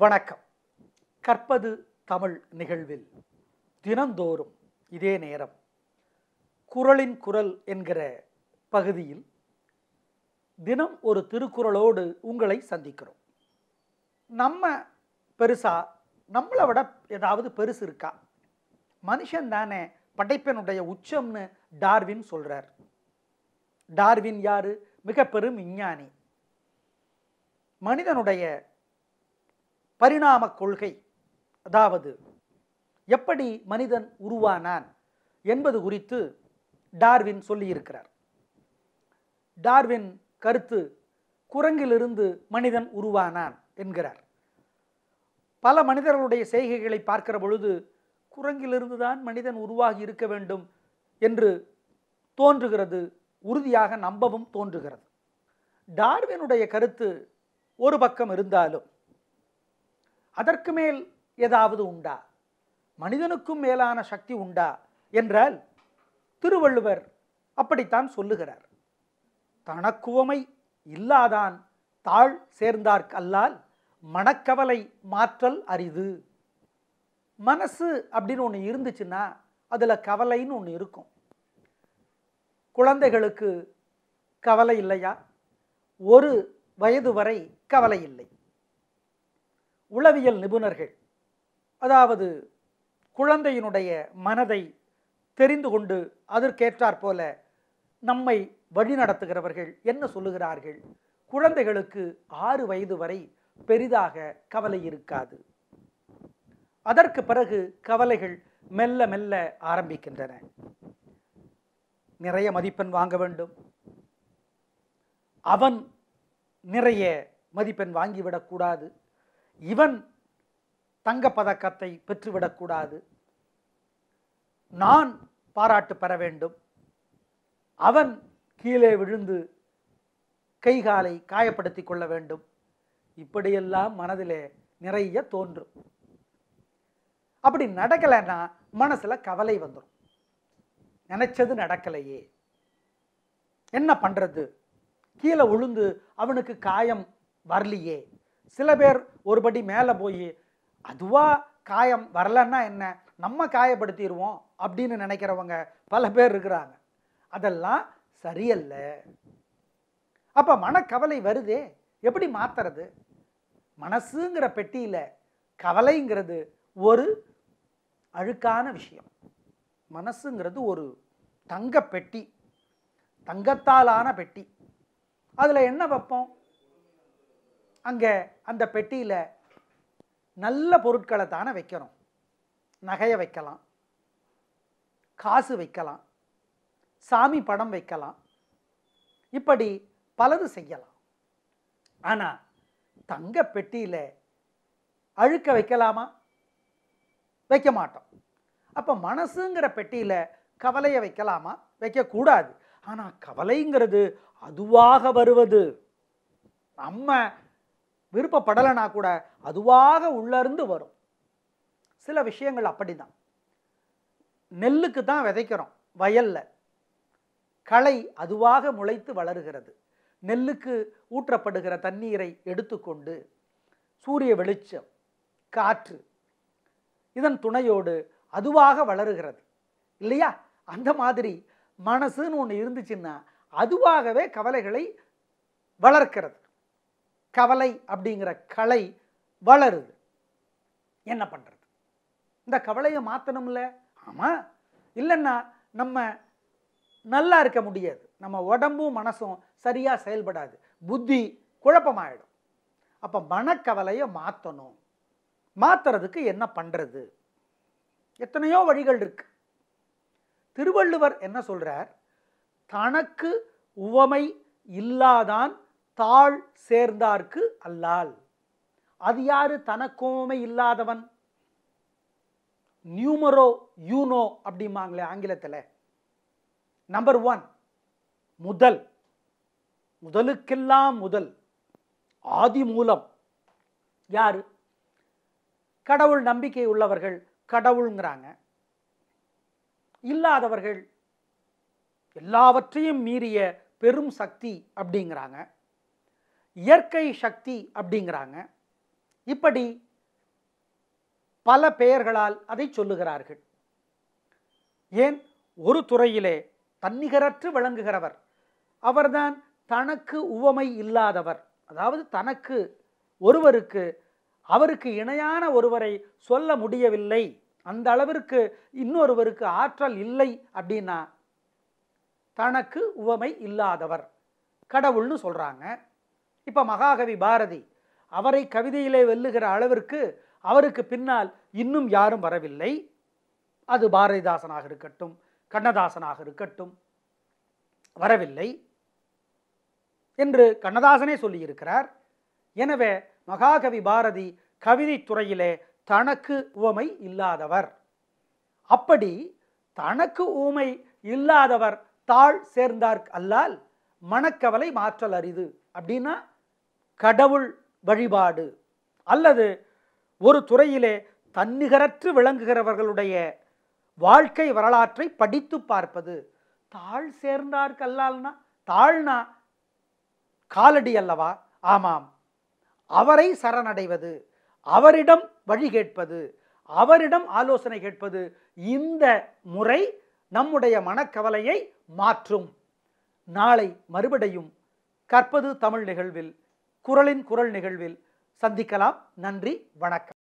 வணக்கம் கற்பது தமிழ் நிகழ்வில் தினந்தோறும் இதே நேரம் குரலின் குரல் என்கிற பகுதியில் தினம் ஒரு திருக்குறளோடு உங்களை சந்திக்கிறோம் நம்ம பெருசா நம்மளை விட ஏதாவது பெருசு இருக்கா மனுஷன் தானே படைப்பினுடைய உச்சம்னு டார்வின் சொல்றார் டார்வின் யாரு மிக பெரும் விஞ்ஞானி மனிதனுடைய பரிணாம கொள்கை அதாவது எப்படி மனிதன் உருவானான் என்பது குறித்து டார்வின் சொல்லியிருக்கிறார் டார்வின் கருத்து குரங்கிலிருந்து மனிதன் உருவானான் என்கிறார் பல மனிதர்களுடைய செய்கைகளை பார்க்கிற பொழுது குரங்கிலிருந்து தான் மனிதன் உருவாகி இருக்க வேண்டும் என்று தோன்றுகிறது உறுதியாக நம்பவும் தோன்றுகிறது டார்வினுடைய கருத்து ஒரு பக்கம் இருந்தாலும் அதற்கு மேல் ஏதாவது உண்டா மனிதனுக்கும் மேலான சக்தி உண்டா என்றால் திருவள்ளுவர் அப்படித்தான் சொல்லுகிறார் தனக்குவமை இல்லாதான் தாழ் சேர்ந்தார்க்கு அல்லால் மனக்கவலை மாற்றல் அரிது மனசு அப்படின்னு ஒன்று இருந்துச்சுன்னா அதில் கவலைன்னு ஒன்று இருக்கும் குழந்தைகளுக்கு கவலை இல்லையா ஒரு வயது வரை கவலை இல்லை உளவியல் நிபுணர்கள் அதாவது குழந்தையினுடைய மனதை தெரிந்து கொண்டு அதற்கேற்றாற் போல நம்மை வழிநடத்துகிறவர்கள் என்ன சொல்லுகிறார்கள் குழந்தைகளுக்கு ஆறு வயது வரை பெரிதாக கவலை இருக்காது அதற்கு பிறகு கவலைகள் மெல்ல மெல்ல ஆரம்பிக்கின்றன நிறைய மதிப்பெண் வாங்க வேண்டும் அவன் நிறைய மதிப்பெண் வாங்கிவிடக்கூடாது இவன் தங்கப்பதக்கத்தை பெற்றுவிடக்கூடாது நான் பாராட்டு பெற வேண்டும் அவன் கீழே விழுந்து கை காலை காயப்படுத்தி கொள்ள வேண்டும் இப்படியெல்லாம் மனதிலே நிறைய தோன்றும் அப்படி நடக்கலைன்னா மனசுல கவலை வந்துடும் நினைச்சது நடக்கலையே என்ன பண்றது கீழே விழுந்து அவனுக்கு காயம் வரலையே சில பேர் ஒருபடி மேலே போய் அதுவா காயம் வரலன்னா என்ன நம்ம காயப்படுத்திடுவோம் அப்படின்னு நினைக்கிறவங்க பல பேர் இருக்கிறாங்க அதெல்லாம் சரியல்ல அப்ப மனக்கவலை வருதே எப்படி மாத்துறது மனசுங்கிற பெட்டியில கவலைங்கிறது ஒரு அழுக்கான விஷயம் மனசுங்கிறது ஒரு தங்க பெட்டி தங்கத்தாலான பெட்டி அதில் என்ன வைப்போம் அங்கே அந்த பெட்டியில் நல்ல பொருட்களை தானே வைக்கிறோம் நகையை வைக்கலாம் காசு வைக்கலாம் சாமி படம் வைக்கலாம் இப்படி பலது செய்யலாம் ஆனால் தங்க பெட்டியில் அழுக்க வைக்கலாமா வைக்க மாட்டோம் அப்போ மனசுங்கிற பெட்டியில் கவலையை வைக்கலாமா வைக்கக்கூடாது ஆனால் கவலைங்கிறது அதுவாக வருவது நம்ம விருப்பப்படலைனா கூட அதுவாக உள்ளிருந்து வரும் சில விஷயங்கள் அப்படிதான் நெல்லுக்கு தான் விதைக்கிறோம் வயல்ல களை அதுவாக முளைத்து வளருகிறது நெல்லுக்கு ஊற்றப்படுகிற தண்ணீரை எடுத்துக்கொண்டு சூரிய வெளிச்சம் காற்று இதன் துணையோடு அதுவாக வளருகிறது இல்லையா அந்த மாதிரி மனசுன்னு ஒன்று இருந்துச்சுன்னா அதுவாகவே கவலைகளை வளர்க்கிறது கவலை அப்படிங்கிற கலை வளருது என்ன பண்ணுறது இந்த கவலையை மாற்றணும்ல ஆமாம் இல்லைன்னா நம்ம நல்லா இருக்க முடியாது நம்ம உடம்பும் மனசும் சரியாக செயல்படாது புத்தி குழப்பமாயிடும் அப்போ மனக்கவலையை மாற்றணும் மாற்றுறதுக்கு என்ன பண்ணுறது எத்தனையோ வழிகள் இருக்கு திருவள்ளுவர் என்ன சொல்றார் தனக்கு உவமை இல்லாதான் தாழ் சேர்ந்தார்க்கு அல்லால் அது யாரு தனக்குவமை இல்லாதவன் நியூமரோ யூனோ அப்படிம்பாங்களே ஆங்கிலத்தில் நம்பர் ஒன் முதல் முதலுக்கெல்லாம் முதல் ஆதி மூலம் யாரு கடவுள் நம்பிக்கை உள்ளவர்கள் கடவுளுங்கிறாங்க இல்லாதவர்கள் எல்லாவற்றையும் மீறிய பெரும் சக்தி அப்படிங்கிறாங்க இயற்கை சக்தி அப்படிங்கிறாங்க இப்படி பல பெயர்களால் அதை சொல்லுகிறார்கள் ஏன் ஒரு துறையிலே தன்னிகரற்று விளங்குகிறவர் அவர்தான் தனக்கு உவமை இல்லாதவர் அதாவது தனக்கு ஒருவருக்கு அவருக்கு இணையான ஒருவரை சொல்ல முடியவில்லை அந்த அளவிற்கு இன்னொருவருக்கு ஆற்றல் இல்லை அப்படின்னா தனக்கு உவமை இல்லாதவர் கடவுள்னு சொல்றாங்க இப்ப மகாகவி பாரதி அவரை கவிதையிலே வெல்லுகிற அளவிற்கு அவருக்கு பின்னால் இன்னும் யாரும் வரவில்லை அது பாரதிதாசனாக இருக்கட்டும் கண்ணதாசனாக இருக்கட்டும் வரவில்லை என்று கண்ணதாசனே சொல்லியிருக்கிறார் எனவே மகாகவி பாரதி கவிதை துறையிலே தனக்கு உவமை இல்லாதவர் அப்படி தனக்கு ஊமை இல்லாதவர் தாழ் சேர்ந்தார் அல்லால் மனக்கவலை மாற்றல் அரிது அப்படின்னா கடவுள் வழிபாடு அல்லது ஒரு துறையிலே தன்னிகரற்று விளங்குகிறவர்களுடைய வாழ்க்கை வரலாற்றை படித்து பார்ப்பது தாழ் சேர்ந்தார் கல்லால்னா தாழ்னா காலடி அல்லவா ஆமாம் அவரை சரணடைவது அவரிடம் வழி கேட்பது அவரிடம் ஆலோசனை கேட்பது இந்த முறை நம்முடைய மனக்கவலையை மாற்றும் நாளை மறுபடியும் கற்பது தமிழ் நிகழ்வில் குரலின் குரல் நிகழ்வில் சந்திக்கலாம் நன்றி வணக்கம்